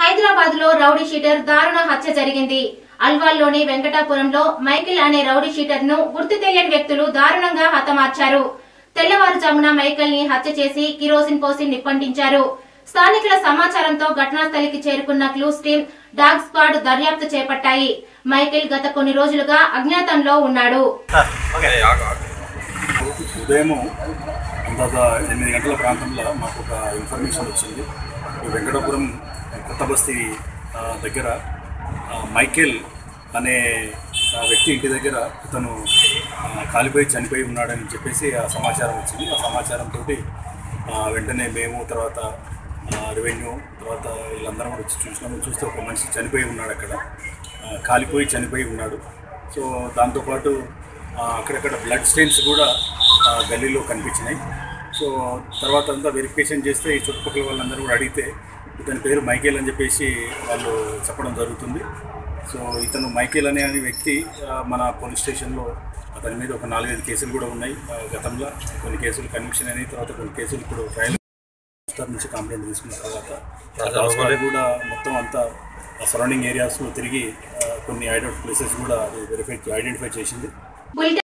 హైదరాబాద్ లో rowdy sheeter దారుణ హత్య జరిగింది అల్వాల్లోని వెంకటాపురంలో మైకిల్ అనే రౌడీ షీటర్ ను గుర్తు తెలియని వ్యక్తులు దారుణంగా హతమార్చారు తెల్లవారుజామున మైకిల్ ని హత్య చేసి కిరోసిన్ పోసి నిప్పంటించారు స్థానికుల సమాచారంతో ఘటనా స్థలికి చేరుకున్న క్లూస్ టీం డాగ్ స్క్వాడ్ దర్యాప్తు చేపట్టాయి మైకిల్ గత కొన్ని రోజులుగా అజ్ఞాతంలో ఉన్నాడు ఉదయం అందాక ఎనిమిది గంటల ప్రాంతంలో మాకు ఒక ఇన్ఫర్మేషన్ వచ్చింది ఈ వెంకటాపురం కొత్త బస్తీ ఆ, దగ్గర ఆ, మైకేల్ అనే ఆ వ్యక్తి ఇంటి దగ్గర ఇతను ఆ, కాలిపోయి చనిపోయి ఉన్నాడని చెప్పేసి ఆ సమాచారం వచ్చింది ఆ సమాచారంతో వెంటనే మేము తర్వాత రెవెన్యూ తర్వాత వీళ్ళందరం కూడా వచ్చి చూసినాము చూస్తే ఒక మనిషి చనిపోయి ఉన్నాడు అక్కడ ఆ, కాలిపోయి చనిపోయి ఉన్నాడు సో దాంతోపాటు ఆ, అక్కడక్కడ బ్లడ్ స్టెయిన్స్ కూడా ఆ, గల్లీలో కనిపించినాయి సో తర్వాత అంతా వెరిఫికేషన్ చేస్తే ఈ చుట్టుపక్కల వాళ్ళందరూ కూడా అడిగితే ఇతని పేరు మైకేల్ అని చెప్పేసి వాళ్ళు చెప్పడం జరుగుతుంది సో ఇతను మైకేల్ అనే అనే వ్యక్తి ఆ, మన పోలీస్ స్టేషన్లో అతని మీద ఒక నాలుగైదు కేసులు కూడా ఉన్నాయి ఆ, గతంలో కొన్ని కేసులు కన్విక్షన్ అయిన తర్వాత కొన్ని కేసులు ఇప్పుడు ట్రయల్ స్టార్ నుంచి కంప్లైంట్ తీసుకున్న తర్వాత హాస్పిటల్ కూడా మొత్తం అంతా సరౌండింగ్ ఏరియాస్లో తిరిగి ఆ, కొన్ని ఐడెంట్ ప్లేసెస్ కూడా అది వెరిఫై ఐడెంటిఫై చేసింది బులెటిన్